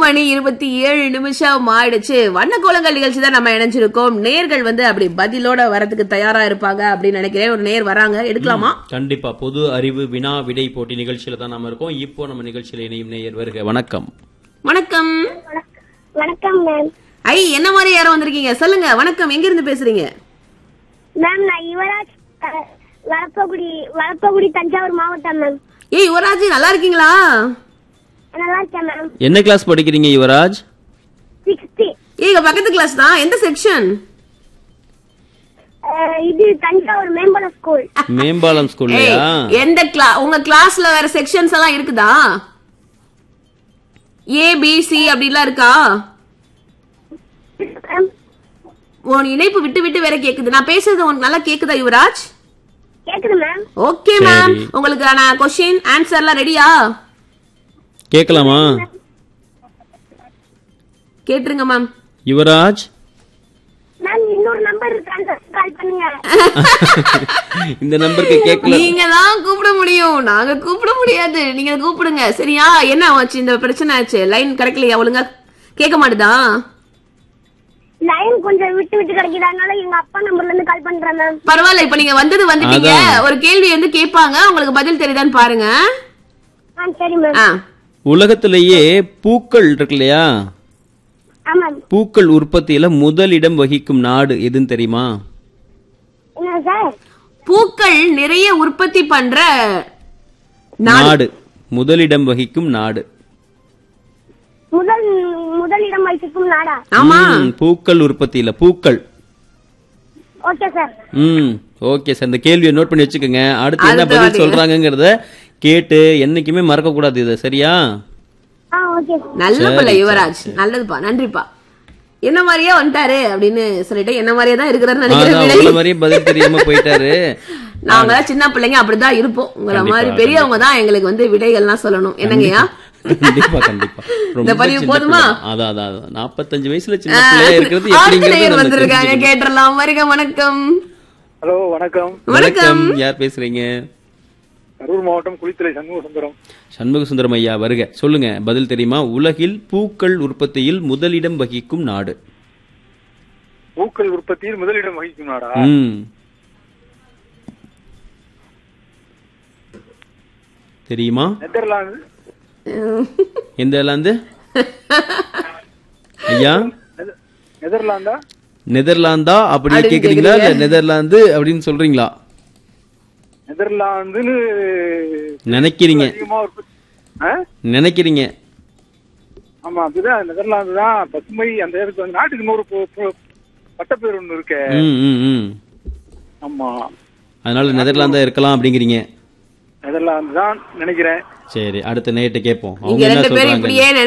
மணி இருபத்தி ஏழு நிமிஷம் ஆயிடுச்சு வண்ண கோலங்கள் நிகழ்ச்சி தான் நம்ம இணைஞ்சிருக்கோம் நேர்கள் வந்து அப்படி பதிலோட வரதுக்கு தயாரா இருப்பாங்க அப்படின்னு நினைக்கிறேன் ஒரு நேர் வராங்க எடுக்கலாமா கண்டிப்பா பொது அறிவு வினா விடை போட்டி நிகழ்ச்சியில தான் நாம இருக்கோம் இப்போ நம்ம நிகழ்ச்சியில இணையும் நேயர் வருக வணக்கம் வணக்கம் வணக்கம் மேம் ஐ என்ன மாதிரி யாரும் வந்திருக்கீங்க சொல்லுங்க வணக்கம் எங்க இருந்து பேசுறீங்க மேம் நான் யுவராஜ் அஹ், வளப்பகுடி வளப்பகுடி தஞ்சாவூர் மாவட்டம் மேம் ஏய் யுவராஜ் நல்லா இருக்கீங்களா நல்லா இருக்கேன் மேம் என்ன கிளாஸ் படிக்கிறீங்க யுவராஜ் சிக்ஸ்டி ஏய் இங்க பக்கத்து கிளாஸ் தான் எந்த செக்ஷன் இது தஞ்சாவூர் மேம்பல ஸ்கூல் மேம்பாலம் ஸ்கூல்லையா எந்த கிளா உங்க கிளாஸ்ல வேற செக்ஷன்ஸ் எல்லாம் இருக்குதா ஏ பி சி அப்படிலாம் இருக்கா மேம் உன் இணைப்பு விட்டு விட்டு வேற கேக்குது நான் பேசுறது உனக்கு நல்லா கேக்குதா யுவராஜ் கேக்குது மேம் ஓகே மேம் சரி. உங்களுக்கான கொஸ்டின் ஆன்சர்லாம் ரெடியா கேட்கலாமா கேட்டுருங்க மேம் யுவராஜ் மேம் இன்னொரு நம்பர் இருக்கு கால் பண்ணுங்க இந்த நம்பருக்கு கேட்கல நீங்க தான் கூப்பிட முடியும் நாங்க கூப்பிட முடியாது நீங்க கூப்பிடுங்க சரியா என்ன ஆச்சு இந்த பிரச்சனை ஆச்சு லைன் கிடைக்கலையா ஒழுங்கா கேட்க மாட்டுதா லைன் கொஞ்சம் விட்டு விட்டு கிடைக்குது அதனால எங்க அப்பா நம்பர்ல இருந்து கால் பண்றேன் மேம் பரவாயில்ல இப்ப நீங்க வந்தது வந்துட்டீங்க அதான். ஒரு கேள்வி வந்து கேட்பாங்க உங்களுக்கு பதில் தெரியுதான்னு பாருங்க ஆ சரி மேம் ஆ உலகத்திலேயே பூக்கள் இருக்கு இல்லையா ஆமாம் பூக்கள் உற்பத்தியில முதலிடம் வகிக்கும் நாடு எதுன்னு தெரியுமா என்ன சார் பூக்கள் நிறைய உற்பத்தி பண்ற நாடு நாடு முதலிடம் வகிக்கும் நாடு முதல் முதலிடம் வகிக்கும் நாடா ஆமா ம், பூக்கள் உற்பத்தியில பூக்கள் ஓகே சார் ம் ஓகே சார் இந்த கேள்வியை நோட் பண்ணி வச்சுக்கோங்க அடுத்து என்ன அடுத்த பதில் வாட்டி. சொல்றாங்கங்கறத கேட்டு என்னைக்குமே மறக்க கூடாது இதை சரியா ஆ ஓகே சார் நல்ல சரி, பிள்ளை சரி, யுவராஜ் நல்லதுப்பா நன்றிப்பா என்ன மாதிரியே வந்துட்டாரு அப்படின்னு சொல்லிட்டு என்ன மாதிரியே தான் இருக்கிறாருன்னு அதான் உங்களை நினைக்கிறேன் மாதிரியே பதில் தெரியாம போயிட்டாரு நாங்க சின்ன பிள்ளைங்க அப்படிதான் இருப்போம் உங்களை கண்டிப்பா, மாதிரி பெரியவங்க தான் எங்களுக்கு வந்து விடைகள்லாம் சொல்லணும் என்னங்கய்யா கண்டிப்பா கண்டிப்பா இந்த ரொம்ப பதிவு சின்ன போதுமா? பிள்ளை. அதான் அதான் அதான். 45 வயசுல சின்ன பிள்ளையா இருக்கிறது அடுத்த எப்படிங்கிறது நேயர் நம்ம வந்திருக்காங்க தெரிஞ்சுக்கணும். கேட்டுறலாம் வருக வணக்கம் ஹலோ வணக்கம் வணக்கம் யார் பேசுறீங்க கரூர் மாவட்டம் குளித்தலை சண்முக சுந்தரம் சண்முக சுந்தரம் ஐயா வருக சொல்லுங்க பதில் தெரியுமா உலகில் பூக்கள் உற்பத்தியில் முதலிடம் வகிக்கும் நாடு பூக்கள் உற்பத்தியில் முதலிடம் வகிக்கும் நாடா ம் தெரியுமா நெதர்லாந்து எந்த இலாந்து ஐயா நெத- நெதர்லாந்தா நெதர்லாந்தா அப்படி அப்படின்னு கேக்குறீங்களா இல்ல கேக்குறீங்க. நெதர்லாந்து அப்படின்னு சொல்றீங்களா நெதர்லாந்துன்னு நினைக்கிறீங்க அதிகமா உற்பத்தி ஆ? நினைக்கிறீங்க ஆமா அதுதான் நெதர்லாந்து தான் பசுமை அந்த இடத்துக்கு வந்து நாட்டுக்கு இன்னொரு பு- பு- பட்டப்பேர் ஒண்ணு இருக்கே ம் ம் ம் ஆமா அதனால நெதர்லாந்தா இருக்கலாம் அப்படிங்கிறீங்க நெதர்லாந்து தான் நினைக்கிறேன் சரி அடுத்த நேட்டு கேட்போம் நீங்க அவங்க என்ன ரெண்டு பேரும் சொல்றாங்க இப்படியே